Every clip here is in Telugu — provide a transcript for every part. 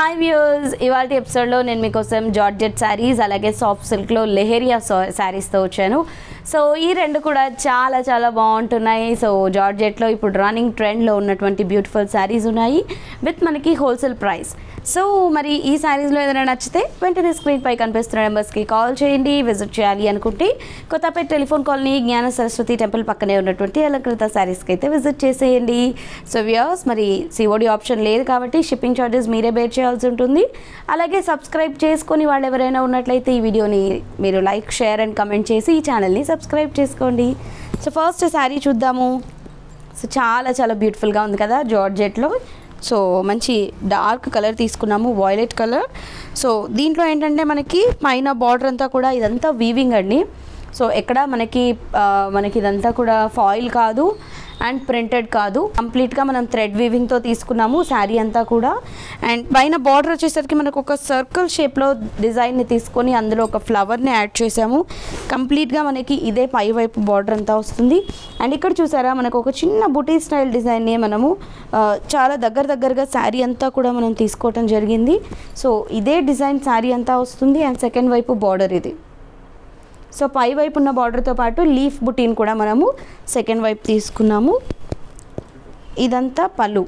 హాయ్ వ్యూస్ ఇవాళ ఎపిసోడ్లో నేను మీకోసం జార్జెట్ శారీస్ అలాగే సాఫ్ట్ సిల్క్లో లెహేరియా శారీస్తో వచ్చాను సో ఈ రెండు కూడా చాలా చాలా బాగుంటున్నాయి సో జార్జెట్లో ఇప్పుడు రన్నింగ్ ట్రెండ్లో ఉన్నటువంటి బ్యూటిఫుల్ శారీస్ ఉన్నాయి విత్ మనకి హోల్సేల్ ప్రైస్ సో మరి ఈ శారీస్లో ఏదైనా నచ్చితే వెంటనే స్క్రీన్ పై కనిపిస్తున్న నెంబర్స్కి కాల్ చేయండి విజిట్ చేయాలి అనుకుంటే కొత్తపేట టెలిఫోన్ కాలనీ జ్ఞాన సరస్వతి టెంపుల్ పక్కనే ఉన్నటువంటి అలంకృత శారీస్కి అయితే విజిట్ చేసేయండి సో వ్యూస్ మరి సిఓడి ఆప్షన్ లేదు కాబట్టి షిప్పింగ్ ఛార్జెస్ మీరే బేర్ చేయాల్సి ఉంటుంది అలాగే సబ్స్క్రైబ్ చేసుకొని వాళ్ళు ఎవరైనా ఉన్నట్లయితే ఈ వీడియోని మీరు లైక్ షేర్ అండ్ కమెంట్ చేసి ఈ ఛానల్ని సబ్స్క్రైబ్ చేసుకోండి సో ఫస్ట్ శారీ చూద్దాము సో చాలా చాలా బ్యూటిఫుల్గా ఉంది కదా జార్జెట్లో సో మంచి డార్క్ కలర్ తీసుకున్నాము వాయిలెట్ కలర్ సో దీంట్లో ఏంటంటే మనకి పైన బార్డర్ అంతా కూడా ఇదంతా వీవింగ్ అండి సో ఎక్కడ మనకి ఆ, మనకి ఇదంతా కూడా ఫాయిల్ కాదు అండ్ ప్రింటెడ్ కాదు కంప్లీట్గా మనం థ్రెడ్ వీవింగ్తో తీసుకున్నాము శారీ అంతా కూడా అండ్ పైన బార్డర్ వచ్చేసరికి మనకు ఒక సర్కిల్ షేప్లో డిజైన్ని తీసుకొని అందులో ఒక ఫ్లవర్ని యాడ్ చేసాము కంప్లీట్గా మనకి ఇదే పై వైపు బార్డర్ అంతా వస్తుంది అండ్ ఇక్కడ చూసారా మనకు ఒక చిన్న బుటీ స్టైల్ డిజైన్ని మనము ఆ, చాలా దగ్గర దగ్గరగా శారీ అంతా కూడా మనం తీసుకోవటం జరిగింది సో ఇదే డిజైన్ శారీ అంతా వస్తుంది అండ్ సెకండ్ వైపు బార్డర్ ఇది సో పై వైపు ఉన్న బార్డర్తో పాటు లీఫ్ బుటీని కూడా మనము సెకండ్ వైపు తీసుకున్నాము ఇదంతా పళ్ళు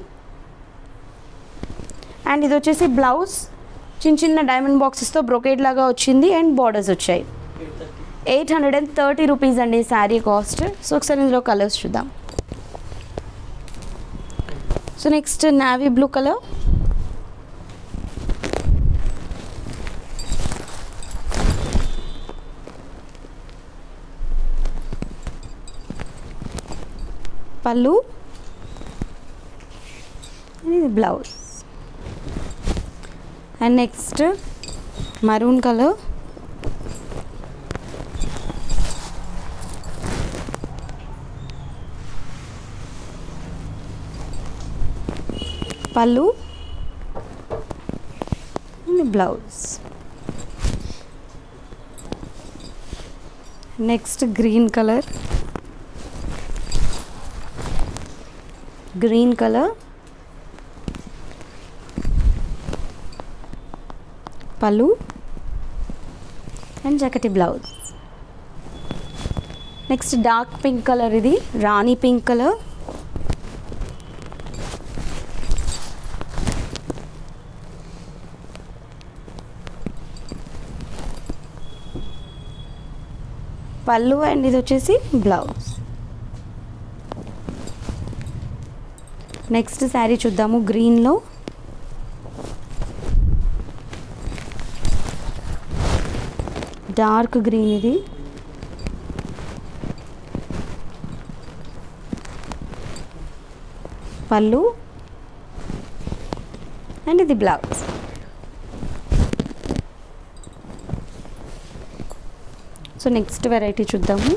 అండ్ ఇది వచ్చేసి బ్లౌజ్ చిన్న చిన్న డైమండ్ బాక్సెస్తో బ్రొకేట్ లాగా వచ్చింది అండ్ బార్డర్స్ వచ్చాయి eight hundred and thirty rupees అండి శారీ కాస్ట్ సో ఒకసారి ఇందులో కలర్స్ చూద్దాం so next navy blue colour pallu ఇది blouse and next maroon colour pallu and blouse next green colour green colour pallu and జకటి blouse next dark pink colour ఇది rani pink colour pallu and ఇది వచ్చేసి బ్లౌజ్ నెక్స్ట్ శారీ చూద్దాము గ్రీన్లో డార్క్ గ్రీన్ ఇది పళ్ళు అండ్ ఇది బ్లౌజ్ సో నెక్స్ట్ వెరైటీ చూద్దాము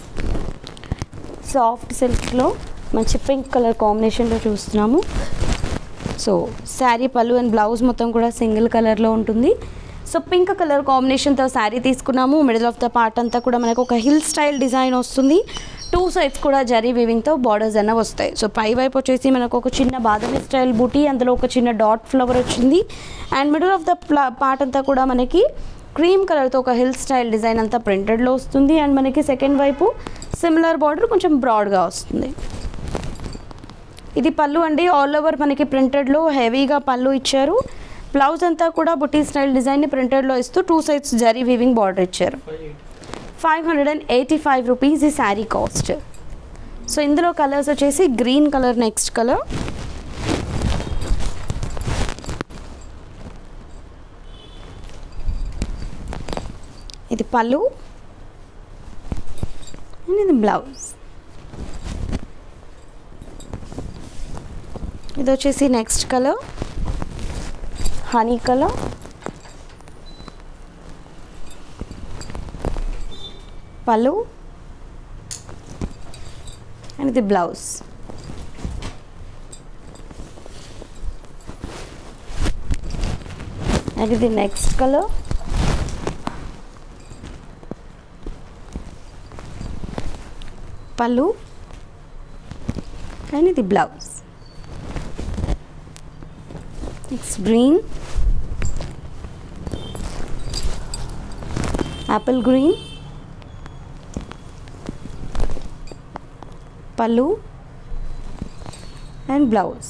సాఫ్ట్ సిల్క్లో మంచి పింక్ కలర్ కాంబినేషన్లో చూస్తున్నాము సో శారీ పళ్ళు అండ్ బ్లౌజ్ మొత్తం కూడా సింగిల్ కలర్లో ఉంటుంది సో పింక్ కలర్ కాంబినేషన్తో శారీ తీసుకున్నాము మిడిల్ ఆఫ్ ద పార్ట్ అంతా కూడా మనకు ఒక హిల్ స్టైల్ డిజైన్ వస్తుంది టూ సైడ్స్ కూడా జరీ వీవింగ్తో బార్డర్స్ అన్న వస్తాయి సో పై వైపు వచ్చేసి మనకు ఒక చిన్న బాదమి స్టైల్ బూటీ అందులో ఒక చిన్న డాట్ ఫ్లవర్ వచ్చింది and middle of the part అంతా కూడా మనకి క్రీమ్ కలర్తో ఒక హిల్ స్టైల్ డిజైన్ అంతా ప్రింటెడ్లో వస్తుంది అండ్ మనకి సెకండ్ వైపు సిమిలర్ బార్డర్ కొంచెం బ్రాడ్గా వస్తుంది ఇది పళ్ళు అండి ఆల్ ఓవర్ మనకి ప్రింటెడ్లో హెవీగా పళ్ళు ఇచ్చారు బ్లౌజ్ అంతా కూడా బుటీ స్టైల్ డిజైన్ని ప్రింటెడ్లో ఇస్తూ two sides zari weaving border ఇచ్చారు five hundred and eighty five rupees ఈ శారీ కాస్ట్ సో ఇందులో కలర్స్ వచ్చేసి గ్రీన్ కలర్ నెక్స్ట్ కలర్ ఇది పళ్ళు అండ్ ఇది బ్లౌజ్ ఇది వచ్చేసి next colour honey colour pallu and ఇది బ్లౌజ్ అండ్ ఇది నెక్స్ట్ కలర్ పళ్ళు అండ్ ఇది blouse next green apple green pallu and blouse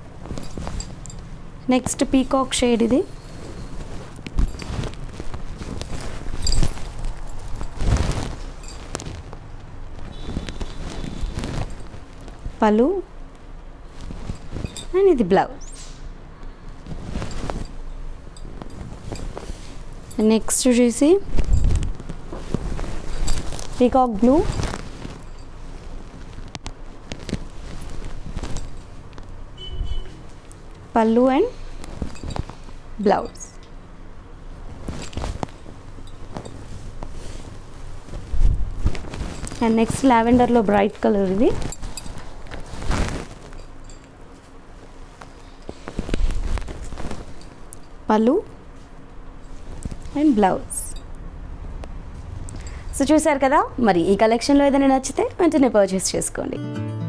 next peacock shade ఇది పళ్ళు అండ్ ఇది బ్లౌజ్ నెక్స్ట్ వచ్చేసి పీకాక్ బ్లూ పళ్ళు అండ్ బ్లౌజ్ అండ్ నెక్స్ట్ లావెండర్లో బ్రైట్ కలర్ ఇది పళ్ళు అండ్ బ్లౌజ్ సో చూసారు కదా మరి ఈ కలెక్షన్లో ఏదైనా నచ్చితే వెంటనే పర్చేస్ చేసుకోండి